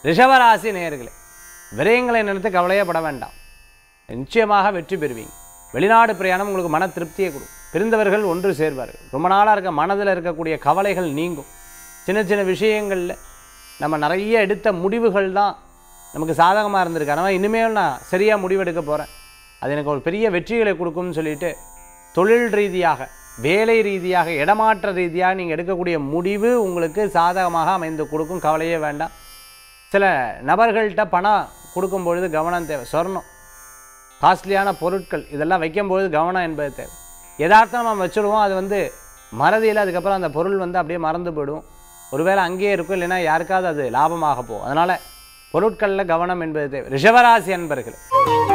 ரிஷபராசி நேயர்களே விரயங்களை நினைத்து கவலையே பட வேண்டாம் நிச்சயமாக வெற்றி பெறுவீங்க வெளிநாடு பிரயாணம் உங்களுக்கு மன திருப்தியை கொடுக்கும் பிரிந்தவர்கள் ஒன்று சேர்வார்கள் ரொம்ப நாளாக இருக்க மனதில் இருக்கக்கூடிய கவலைகள் நீங்கும் சின்ன சின்ன விஷயங்களில் நம்ம நிறைய எடுத்த முடிவுகள் தான் நமக்கு சாதகமாக இருந்திருக்கு ஆனால் இனிமேல் நான் சரியாக முடிவெடுக்க போகிறேன் அது எனக்கு ஒரு பெரிய வெற்றிகளை கொடுக்கும்னு சொல்லிட்டு தொழில் ரீதியாக வேலை ரீதியாக இடமாற்ற ரீதியாக நீங்கள் எடுக்கக்கூடிய முடிவு உங்களுக்கு சாதகமாக அமைந்து கொடுக்கும் கவலையே வேண்டாம் சில நபர்கள்ட்ட பணம் கொடுக்கும் பொழுது கவனம் தேவை சொர்ணம் காஸ்ட்லியான பொருட்கள் இதெல்லாம் வைக்கும்பொழுது கவனம் என்பது தேவை யதார்த்தம் நம்ம வச்சுடுவோம் அது வந்து மறதியில் அதுக்கப்புறம் அந்த பொருள் வந்து அப்படியே மறந்து போயிடும் ஒருவேளை அங்கேயே இருக்கும் இல்லைன்னா யாருக்காவது அது லாபமாக போகும் அதனால் பொருட்களில் கவனம் என்பது தேவை ரிஷபராசி அன்பர்களே